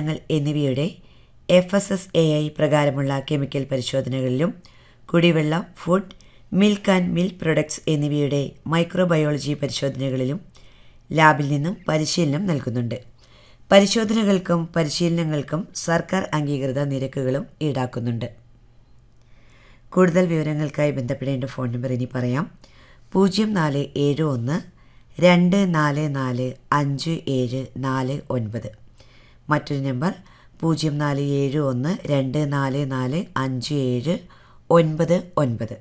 വള്ളങ്ങൾ എന്നിവയുടെ F S S A I പ്രകാരമുള്ള കെമിക്കൽ പരിശോധനകളിലും കുടിവെള്ളം food milk and milk products എന്നിവയുടെ മൈക്രോബയോളജി പരിശോധനകളിലും ലാബിൽ നിന്നും പരിശീലനം നൽകുന്നുണ്ട് പരിശോധനകൾക്കും പരിശീലനങ്ങൾക്കും സർക്കാർ അംഗീകൃത നിരക്കുകളും ഈടാക്കുന്നുണ്ട് കൂടുതൽ വിവരങ്ങൾക്കായി ബന്ധപ്പെടേണ്ട ഫോൺ നമ്പർ ഇനി പറയാം പൂജ്യം നാല് ഏഴ് ഒന്ന് രണ്ട് നാല് നാല് അഞ്ച് ഏഴ് നാല് ഒൻപത് മറ്റൊരു നമ്പർ പൂജ്യം നാല് ഏഴ് ഒന്ന് രണ്ട് നാല് നാല് അഞ്ച് ഏഴ് ഒൻപത് ഒൻപത്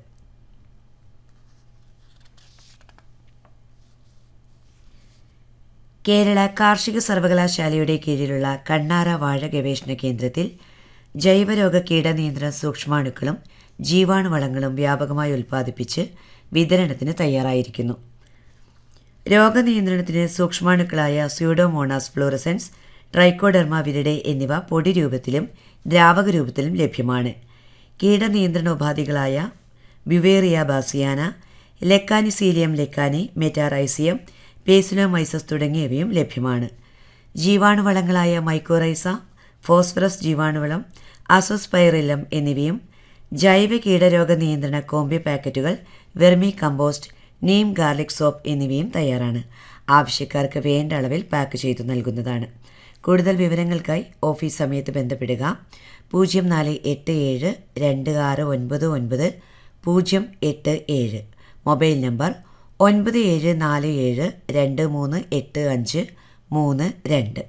കേരള കാർഷിക സർവകലാശാലയുടെ കീഴിലുള്ള കണ്ണാറ വാഴ ഗവേഷണ കേന്ദ്രത്തിൽ ജൈവരോഗ കീടനിയന്ത്രണ സൂക്ഷ്മാണുക്കളും ജീവാണുവളങ്ങളും വ്യാപകമായി ഉൽപ്പാദിപ്പിച്ച് വിതരണത്തിന് തയ്യാറായിരിക്കുന്നു രോഗനിയന്ത്രണത്തിന് സൂക്ഷ്മാണുക്കളായ സ്യൂഡോമോണാസ് ഫ്ലോറസൻസ് ട്രൈക്കോഡെർമ വിരിഡെ എന്നിവ പൊടി രൂപത്തിലും ദ്രാവക രൂപത്തിലും ലഭ്യമാണ് കീടനിയന്ത്രണ ഉപാധികളായ beauveria bassiana lecanicillium lecanii metarhizium paecilomyces തുടങ്ങിയവയും ലഭ്യമാണ് ജീവാണുവളങ്ങളായ മൈക്കോറൈസ ഫോസ്ഫറസ് ജീവാണുവളം അസോസ്പൈറിലം എന്നിവയും ജൈവ കീടരോഗ നിയന്ത്രണ കോമ്പി പാക്കറ്റുകൾ vermicompost neem garlic soap എന്നിവയും തയ്യാറാണ് ആവശ്യക്കാർക്ക് വേണ്ട അളവിൽ പാക്ക് ചെയ്തു നൽകുന്നതാണ് കൂടുതൽ വിവരങ്ങൾക്കായി ഓഫീസ് സമയത്ത് ബന്ധപ്പെടുക പൂജ്യം നാല് എട്ട് ഏഴ് രണ്ട് ആറ് ഒൻപത് ഒൻപത് പൂജ്യം എട്ട് ഏഴ് മൊബൈൽ നമ്പർ ഒൻപത് ഏഴ് നാല് ഏഴ് രണ്ട് മൂന്ന് എട്ട് അഞ്ച് മൂന്ന് രണ്ട്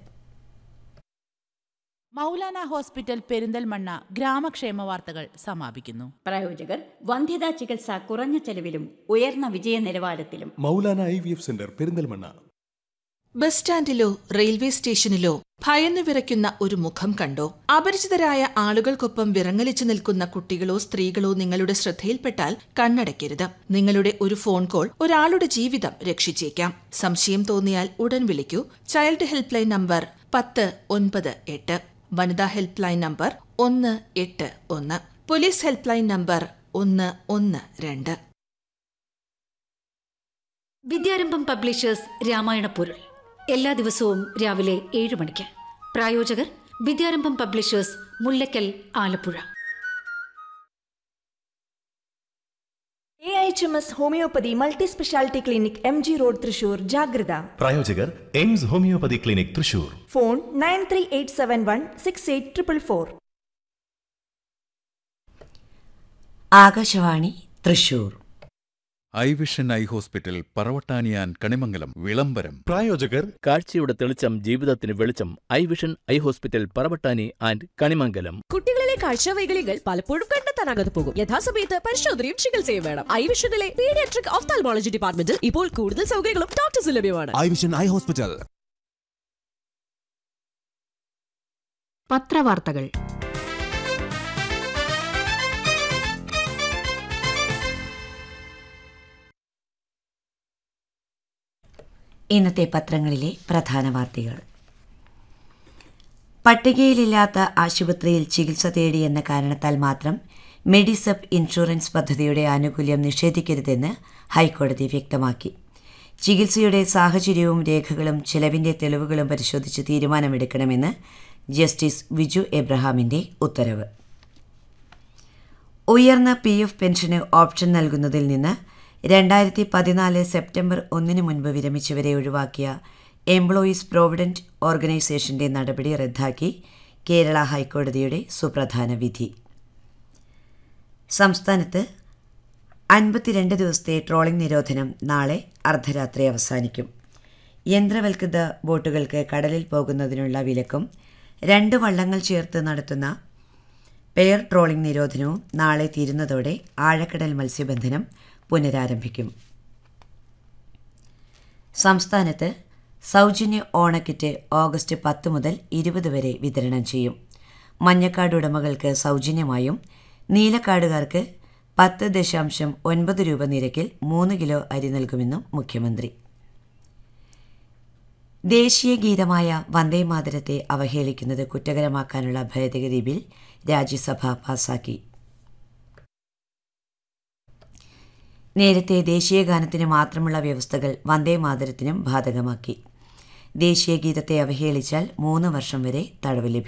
മൗലാന ഹോസ്പിറ്റൽ പെരിന്തൽമണ്ണ ഗ്രാമക്ഷേമ വാർത്തകൾ സമാപിക്കുന്നു പ്രായോജകർ വന്ധ്യതാ ചികിത്സ കുറഞ്ഞ ചെലവിലും ഉയർന്ന വിജയ നിലവാരത്തിലും Moulana I V F centre Perinthalmanna bus സ്റ്റാൻഡിലോ റെയിൽവേ സ്റ്റേഷനിലോ ഭയന്നു വിറയ്ക്കുന്ന ഒരു മുഖം കണ്ടോ അപരിചിതരായ ആളുകൾക്കൊപ്പം വിറങ്ങലിച്ചു നിൽക്കുന്ന കുട്ടികളോ സ്ത്രീകളോ നിങ്ങളുടെ ശ്രദ്ധയിൽപ്പെട്ടാൽ കണ്ണടയ്ക്കരുത് നിങ്ങളുടെ ഒരു ഫോൺ കോൾ ഒരാളുടെ ജീവിതം രക്ഷിച്ചേക്കാം സംശയം തോന്നിയാൽ ഉടൻ വിളിക്കൂ ചൈൽഡ് ഹെൽപ്പ് ലൈൻ നമ്പർ പത്ത് ഒൻപത് എട്ട് വനിതാ ഹെൽപ്പ് ലൈൻ നമ്പർ ഒന്ന് എട്ട് ഒന്ന് പോലീസ് ഹെൽപ്പ് ലൈൻ നമ്പർ ഒന്ന് ഒന്ന് രണ്ട് വിദ്യാരംഭം പബ്ലിഷേഴ്സ് രാമായണ പൊരുൾ എല്ലാ ദിവസവും രാവിലെ ഏഴ് മണിക്ക് പ്രായോജകർ Vidyarambham publishers Mullackal Alappuzha A H M S homoeopathy multi speciality clinic M G road Thrissur ജാഗ്രത പ്രായോജകർ Aims homoeopathy clinic Thrissur phone nine three eight seven one six eight triple four Akashvani Thrissur eye vision eye hospital പറവട്ടാനിയാൻ കണിമംഗലം വിളംബരം പ്രായോജകർ കാഴ്ചയുടെ തെളിച്ചം ജീവിതത്തിന് വെളിച്ചം eye vision eye hospital Paravattani and Kanimangalam കുട്ടികളിലെ കാഴ്ചവൈകല്യങ്ങൾ പലപ്പോഴും കണ്ടെത്താനാകാതെ പോകും യഥാസമയത്ത് പരിശോധനയും ചികിത്സയും വേണം ഐ വിഷനിലെ പീഡിയാട്രിക് ഓഫ്താൽമോളജി ഡിപ്പാർട്ട്മെന്റിൽ ഇപ്പോൾ കൂടുതൽ സൗകര്യങ്ങളും ഡോക്ടേഴ്സ് ലഭ്യമാണ് ഐ വിഷൻ ഐ ഹോസ്പിറ്റൽ പത്രവാർത്തകൾ ഇന്നത്തെ പത്രങ്ങളിലെ പ്രധാന വാർത്തകൾ പട്ടികയിലില്ലാത്ത ആശുപത്രിയിൽ ചികിത്സ തേടി എന്ന കാരണത്താൽ മാത്രം മെഡിസപ്പ് ഇൻഷുറൻസ് പദ്ധതിയുടെ ആനുകൂല്യം നിഷേധിക്കരുതെന്ന് ഹൈക്കോടതി വ്യക്തമാക്കി ചികിത്സയുടെ സാഹചര്യവും രേഖകളും ചെലവിന്റെ തെളിവുകളും പരിശോധിച്ച് തീരുമാനമെടുക്കണമെന്ന് ജസ്റ്റിസ് വിജു എബ്രഹാമിന്റെ ഉത്തരവ് ഉയർന്ന പി എഫ് പെൻഷന് ഓപ്ഷൻ നൽകുന്നതിൽ നിന്ന് രണ്ടായിരത്തി പതിനാല് സെപ്റ്റംബർ ഒന്നിന് മുൻപ് വിരമിച്ചവരെ ഒഴിവാക്കിയ എംപ്ലോയീസ് പ്രോവിഡന്റ് ഓർഗനൈസേഷന്റെ നടപടി റദ്ദാക്കി കേരള ഹൈക്കോടതിയുടെ സുപ്രധാന വിധി സംസ്ഥാനത്ത് അൻപത്തിരണ്ട് ദിവസത്തെ ട്രോളിംഗ് നിരോധനം നാളെ അർദ്ധരാത്രി അവസാനിക്കും യന്ത്രവൽകൃത ബോട്ടുകൾക്ക് കടലിൽ പോകുന്നതിനുള്ള വിലക്കും രണ്ട് വള്ളങ്ങൾ ചേർത്ത് നടത്തുന്ന പെയർ ട്രോളിംഗ് നിരോധനവും നാളെ തീരുന്നതോടെ ആഴക്കടൽ മത്സ്യബന്ധനം പുനരാരംഭിക്കും സംസ്ഥാനത്ത് സൗജന്യ ഓണക്കിറ്റ് ഓഗസ്റ്റ് പത്ത് മുതൽ ഇരുപത് വരെ വിതരണം ചെയ്യും മഞ്ഞക്കാട് ഉടമകൾക്ക് സൗജന്യമായും നീലക്കാടുകാർക്ക് പത്ത് ദശാംശം ഒൻപത് രൂപ നിരക്കിൽ മൂന്ന് കിലോ അരി നൽകുമെന്നും മുഖ്യമന്ത്രി ദേശീയ ഗീതമായ വന്ദേമാതരത്തെ അവഹേളിക്കുന്നത് കുറ്റകരമാക്കാനുള്ള ഭേദഗതി ബിൽ രാജ്യസഭ പാസാക്കി നേരത്തെ ദേശീയ ഗാനത്തിന് മാത്രമുള്ള വ്യവസ്ഥകൾ വന്ദേമാതരത്തിനും ബാധകമാക്കി ദേശീയ ഗീതത്തെ അവഹേളിച്ചാൽ മൂന്ന് വർഷം വരെ തടവ് ലഭിക്കും